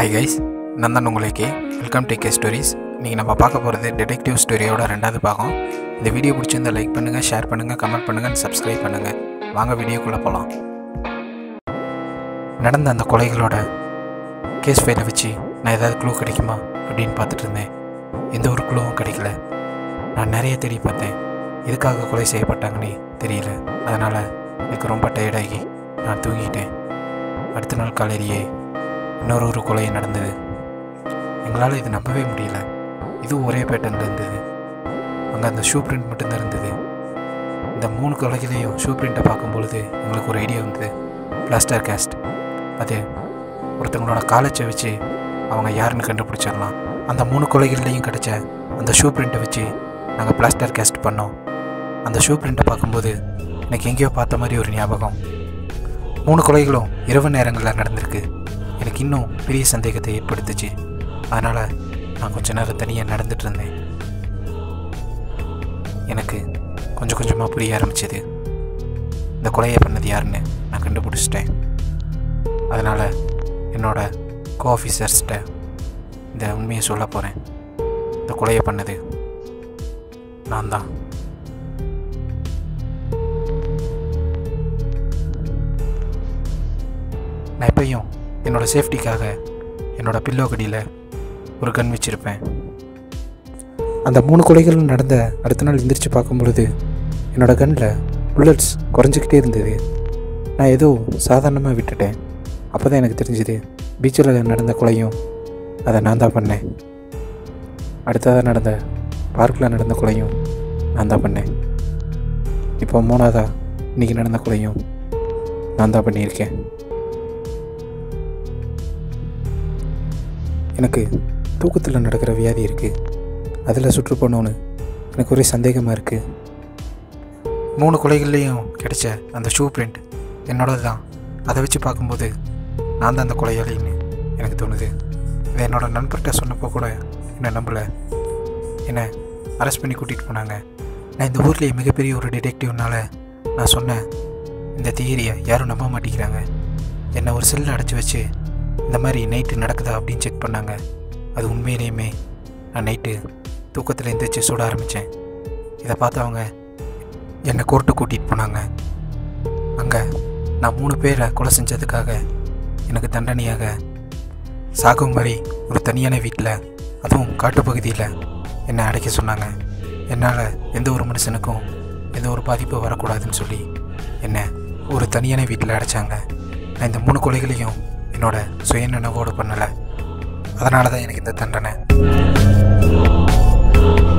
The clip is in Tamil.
ஹாய் கைஸ் நான் தான் உங்களுக்கு வெல்கம் டு கே ஸ்டோரிஸ் இன்றைக்கி நம்ம பார்க்க போகிறது டிடெக்டிவ் ஸ்டோரியோட ரெண்டாவது பாகம் இந்த வீடியோ பிடிச்சிருந்தா லைக் பண்ணுங்கள் ஷேர் பண்ணுங்கள் கமெண்ட் பண்ணுங்கள் சப்ஸ்கிரைப் பண்ணுங்கள் வாங்க வீடியோக்குள்ளே போகலாம் நடந்த அந்த கொலைகளோட கேஸ் ஃபைலை வச்சு நான் ஏதாவது க்ளூ கிடைக்குமா அப்படின்னு பார்த்துட்டு இருந்தேன் எந்த ஒரு க்ளூவும் கிடைக்கல நான் நிறைய தேடி பார்த்தேன் எதுக்காக கொலை செய்யப்பட்டாங்கன்னு தெரியல அதனால் எனக்கு ரொம்ப டயர்டாகி நான் தூங்கிட்டேன் அடுத்த நாள் காலையிலேயே இன்னொரு ஒரு கொலை நடந்தது எங்களால் இது நம்பவே முடியல இதுவும் ஒரே பேட்டர்னில் இருந்தது அங்கே அந்த ஷூ பிரிண்ட் மட்டும்தான் இருந்தது இந்த மூணு கொலைகளையும் ஷூ பிரிண்ட்டை பார்க்கும்பொழுது எங்களுக்கு ஒரு ஐடியா வந்தது பிளாஸ்டர் கேஸ்ட் அது ஒருத்தவங்களோட காலேஜை வச்சு அவங்க யாருன்னு கண்டுபிடிச்சிடலாம் அந்த மூணு கொலைகள்லையும் கிடைச்ச அந்த ஷூ பிரிண்ட்டை வச்சு நாங்கள் பிளாஸ்டர் கேஸ்ட் பண்ணோம் அந்த ஷூ பிரிண்ட்டை பார்க்கும்போது எனக்கு எங்கேயோ பார்த்த மாதிரி ஒரு ஞாபகம் மூணு கொலைகளும் இரவு நேரங்களில் நடந்திருக்கு எனக்கு இன்னும் பெரிய சந்தேகத்தை ஏற்படுத்துச்சு அதனால் நான் கொஞ்ச நேரம் தனியாக நடந்துட்டு இருந்தேன் எனக்கு கொஞ்சம் கொஞ்சமாக புரிய ஆரம்பிச்சது இந்த கொலையை பண்ணது யாருன்னு நான் கண்டுபிடிச்சிட்டேன் அதனால் என்னோட கோ ஆஃபீஸர்ஸ்கிட்ட இந்த உண்மையை சொல்ல போகிறேன் இந்த கொலையை பண்ணது நான் தான் நான் எப்பயும் என்னோடய சேஃப்டிக்காக என்னோட பில்லோ கடியில் ஒரு கன் வச்சுருப்பேன் அந்த மூணு கொலைகளும் நடந்த அடுத்த நாள் எந்திரிச்சு பார்க்கும் பொழுது என்னோடய கன்னில் புல்லட்ஸ் குறைஞ்சிக்கிட்டே இருந்தது நான் ஏதோ சாதாரணமாக விட்டுட்டேன் அப்போ தான் எனக்கு தெரிஞ்சுது பீச்சில் நடந்த கொலையும் அதை நான் தான் பண்ணேன் அடுத்ததாக நடந்த பார்க்கில் நடந்த கொலையும் நான் தான் பண்ணேன் இப்போ மூணாவதா இன்றைக்கி நடந்த கொலையும் நான் தான் பண்ணியிருக்கேன் எனக்கு தூக்கத்தில் நடக்கிற வியாதி இருக்குது அதில் சுற்று போனோன்னு எனக்கு ஒரே சந்தேகமாக இருக்குது மூணு கொலைகள்லேயும் கிடைச்ச அந்த ஷூ பிரிண்ட் என்னோடது தான் அதை வச்சு பார்க்கும்போது நான் தான் அந்த கொலையாளின்னு எனக்கு தோணுது இதை என்னோட நண்பர்கிட்ட சொன்னப்போ கூட என்னை நம்பலை என்னை அரெஸ்ட் பண்ணி கூட்டிகிட்டு போனாங்க நான் இந்த ஊர்லேயே மிகப்பெரிய ஒரு டிடெக்டிவ்னால நான் சொன்னேன் இந்த தியரியை யாரும் நம்ப மாட்டேங்கிறாங்க என்னை ஒரு செல்லில் அடைச்சி வச்சு இந்த மாதிரி நைட்டு நடக்குதா அப்படின்னு செக் பண்ணாங்க அது உண்மையிலேயுமே நான் நைட்டு தூக்கத்தில் எந்திரிச்சு சுட ஆரம்பித்தேன் இதை பார்த்து அவங்க என்னை கோர்ட்டு கூட்டிகிட்டு போனாங்க அங்கே நான் மூணு பேரை கொலை செஞ்சதுக்காக எனக்கு தண்டனையாக சாகும் வரை ஒரு தனியான வீட்டில் அதுவும் காட்டுப்பகுதியில் என்னை அடைக்க சொன்னாங்க என்னால் எந்த ஒரு மனுஷனுக்கும் எந்த ஒரு பாதிப்பு வரக்கூடாதுன்னு சொல்லி என்னை ஒரு தனியான வீட்டில் அடைச்சாங்க நான் இந்த மூணு கொலைகளையும் என்னோட சுயநினைவோடு பண்ணலை அதனால தான் எனக்கு இந்த தண்டனை